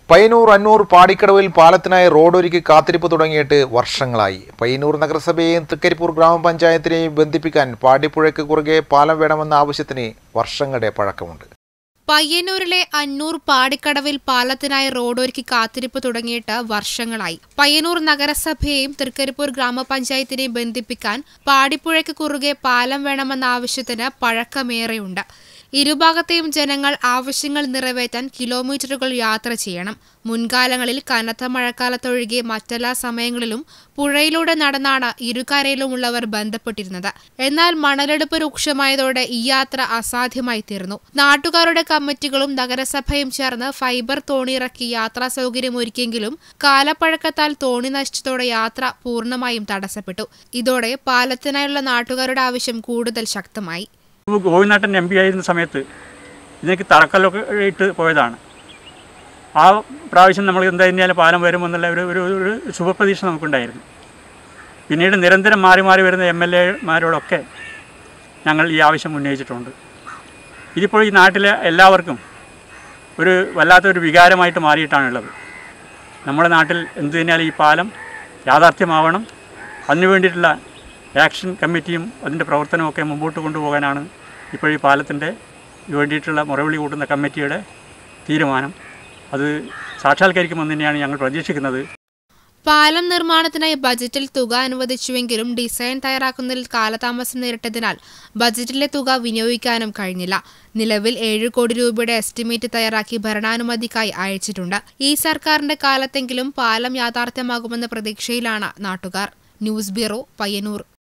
പയ്യന്നൂർ അന്നൂർ പാടിക്കടവിൽ പാലത്തിനായി റോഡൊരുക്കി കാത്തിരിപ്പ് തുടങ്ങിയിട്ട് വർഷങ്ങളായി പയ്യന്നൂർ നഗരസഭയെയും തൃക്കരിപ്പൂർ ഗ്രാമപഞ്ചായത്തിനെയും ബന്ധിപ്പിക്കാൻ പാടിപ്പുഴയ്ക്ക് കുറുകെ പാലം വേണമെന്ന ആവശ്യത്തിന് വർഷങ്ങളുടെ പഴക്കമുണ്ട് പയ്യന്നൂരിലെ അന്നൂർ പാടിക്കടവിൽ പാലത്തിനായി റോഡൊരുക്കി കാത്തിരിപ്പ് തുടങ്ങിയിട്ട് വർഷങ്ങളായി പയ്യന്നൂർ നഗരസഭയെയും തൃക്കരിപ്പൂർ ഗ്രാമപഞ്ചായത്തിനെയും ബന്ധിപ്പിക്കാൻ പാടിപ്പുഴയ്ക്ക് കുറുകെ പാലം വേണമെന്ന ആവശ്യത്തിന് പഴക്കമേറെയുണ്ട് ഇരുഭാഗത്തെയും ജനങ്ങൾ ആവശ്യങ്ങൾ നിറവേറ്റാൻ കിലോമീറ്ററുകൾ യാത്ര ചെയ്യണം മുൻകാലങ്ങളിൽ കനത്ത മഴക്കാലത്തൊഴികെ മറ്റെല്ലാ സമയങ്ങളിലും പുഴയിലൂടെ നടന്നാണ് ഇരുകരയിലുമുള്ളവർ ബന്ധപ്പെട്ടിരുന്നത് എന്നാൽ മണലെടുപ്പ് രൂക്ഷമായതോടെ ഈ യാത്ര അസാധ്യമായി തീർന്നു നാട്ടുകാരുടെ കമ്മിറ്റികളും നഗരസഭയും ചേർന്ന് ഫൈബർ തോണിയിറക്കി യാത്രാ സൗകര്യമൊരുക്കിയെങ്കിലും കാലപ്പഴക്കത്താൽ തോണി നശിച്ചതോടെ യാത്ര പൂർണ്ണമായും തടസ്സപ്പെട്ടു ഇതോടെ പാലത്തിനായുള്ള നാട്ടുകാരുടെ ആവശ്യം കൂടുതൽ ശക്തമായി ഗോവിനാട്ടൻ എം പി ആയിരുന്ന സമയത്ത് ഇതിലേക്ക് തറക്കല്ലൊക്കെ ഇട്ട് പോയതാണ് ആ പ്രാവശ്യം നമ്മൾ എന്തായാലും പാലം വരുമെന്നുള്ള ഒരു ഒരു ഒരു ശുഭപ്രതീക്ഷ നമുക്കുണ്ടായിരുന്നു പിന്നീട് നിരന്തരം മാറി മാറി വരുന്ന എം എൽ എമാരോടൊക്കെ ഞങ്ങൾ ഈ ആവശ്യം ഉന്നയിച്ചിട്ടുണ്ട് ഇതിപ്പോൾ ഈ നാട്ടിലെ എല്ലാവർക്കും ഒരു വല്ലാത്തൊരു വികാരമായിട്ട് മാറിയിട്ടാണുള്ളത് നമ്മുടെ നാട്ടിൽ എന്ത് തന്നെയാലും ഈ പാലം യാഥാർത്ഥ്യമാവണം അതിനു വേണ്ടിയിട്ടുള്ള ആക്ഷൻ കമ്മിറ്റിയും അതിൻ്റെ പ്രവർത്തനമൊക്കെ മുമ്പോട്ട് കൊണ്ടുപോകാനാണ് ഇപ്പോൾ ഈ പാലത്തിൻ്റെ വേണ്ടിയിട്ടുള്ള മുറവിളി കൂട്ടുന്ന കമ്മിറ്റിയുടെ തീരുമാനം അത് സാക്ഷാത്കരിക്കുമെന്ന് തന്നെയാണ് ഞങ്ങൾ പ്രതീക്ഷിക്കുന്നത് പാലം നിർമ്മാണത്തിനായി ബജറ്റിൽ തുക അനുവദിച്ചുവെങ്കിലും ഡിസൈൻ തയ്യാറാക്കുന്നതിൽ കാലതാമസം നേരിട്ടതിനാൽ ബജറ്റിലെ തുക വിനിയോഗിക്കാനും കഴിഞ്ഞില്ല നിലവിൽ ഏഴ് കോടി രൂപയുടെ എസ്റ്റിമേറ്റ് തയ്യാറാക്കി ഭരണാനുമതിക്കായി അയച്ചിട്ടുണ്ട് ഈ സർക്കാരിന്റെ കാലത്തെങ്കിലും പാലം യാഥാർത്ഥ്യമാകുമെന്ന പ്രതീക്ഷയിലാണ് നാട്ടുകാർ ന്യൂസ് ബ്യൂറോ പയ്യന്നൂർ